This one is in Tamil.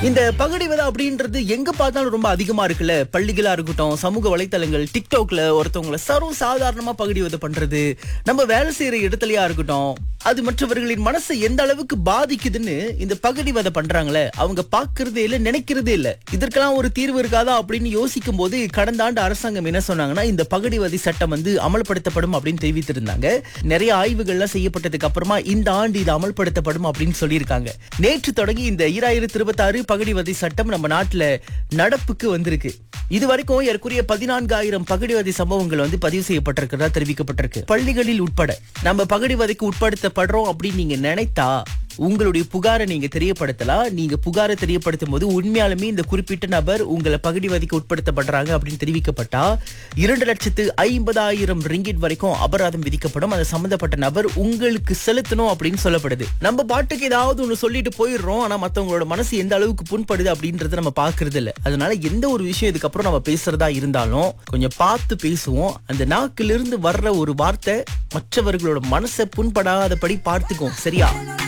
இந்த பகடிவதை அப்படின்றது எங்க பார்த்தாலும் ரொம்ப அதிகமா இருக்குல்ல பள்ளிகளா இருக்கட்டும் சமூக வலைத்தளங்கள் டிக்டாக்ல ஒருத்தவங்கள சர்வ சாதாரணமா பகடிவதை பண்றது நம்ம வேலை செய்யற இடத்துலயா இருக்கட்டும் அது மற்றவர்களின் மனசை எந்த அளவுக்கு பாதிக்குதுன்னு இந்த பகடிவதை பண்றாங்களே அவங்க பாக்குறதே இல்ல நினைக்கிறதே இல்ல இதற்கெல்லாம் ஒரு தீர்வு இருக்காதா அப்படின்னு யோசிக்கும் போது கடந்த ஆண்டு அரசாங்கம் என்ன சொன்னாங்கன்னா இந்த பகடிவதை சட்டம் வந்து அமல்படுத்தப்படும் அப்படின்னு தெரிவித்திருந்தாங்க நிறைய ஆய்வுகள்லாம் செய்யப்பட்டதுக்கு அப்புறமா இந்த ஆண்டு இது அமல்படுத்தப்படும் அப்படின்னு சொல்லியிருக்காங்க நேற்று தொடங்கி இந்த ஈராயிரத்தி இருபத்தாறு பகடிவதை சட்டம் நம்ம நாட்டுல நடப்புக்கு வந்திருக்கு இது வரைக்கும் ஏற்குரிய பதினான்காயிரம் பகடிவதை சம்பவங்கள் வந்து பதிவு செய்யப்பட்டிருக்கிறதா தெரிவிக்கப்பட்டிருக்கு பள்ளிகளில் உட்பட நம்ம பகடிவதைக்கு உட்படுத்தப்படுறோம் அப்படின்னு நீங்க நினைத்தா உங்களுடைய புகாரை நீங்க தெரியப்படுத்தலாம் நீங்க புகாரை தெரியப்படுத்தும் போது உண்மையாலுமே இந்த குறிப்பிட்ட நபர் உங்களை பகடிவதைக்கு உட்படுத்தப்படுறாங்க அப்படின்னு தெரிவிக்கப்பட்டா இரண்டு லட்சத்து ஐம்பதாயிரம் ரிங்கிட் வரைக்கும் அபராதம் விதிக்கப்படும் அது சம்பந்தப்பட்ட நபர் உங்களுக்கு செலுத்தணும் அப்படின்னு சொல்லப்படுது நம்ம பாட்டுக்கு ஏதாவது ஒண்ணு சொல்லிட்டு போயிடுறோம் ஆனா மத்தவங்களோட மனசு எந்த அளவுக்கு புண்படுது அப்படின்றத நம்ம பாக்குறது இல்ல அதனால எந்த ஒரு விஷயம் இதுக்கப்புறம் நம்ம பேசுறதா இருந்தாலும் கொஞ்சம் பார்த்து பேசுவோம் அந்த நாக்கிலிருந்து வர்ற ஒரு வார்த்தை மற்றவர்களோட மனசை புண்படாதபடி பார்த்துக்கும் சரியா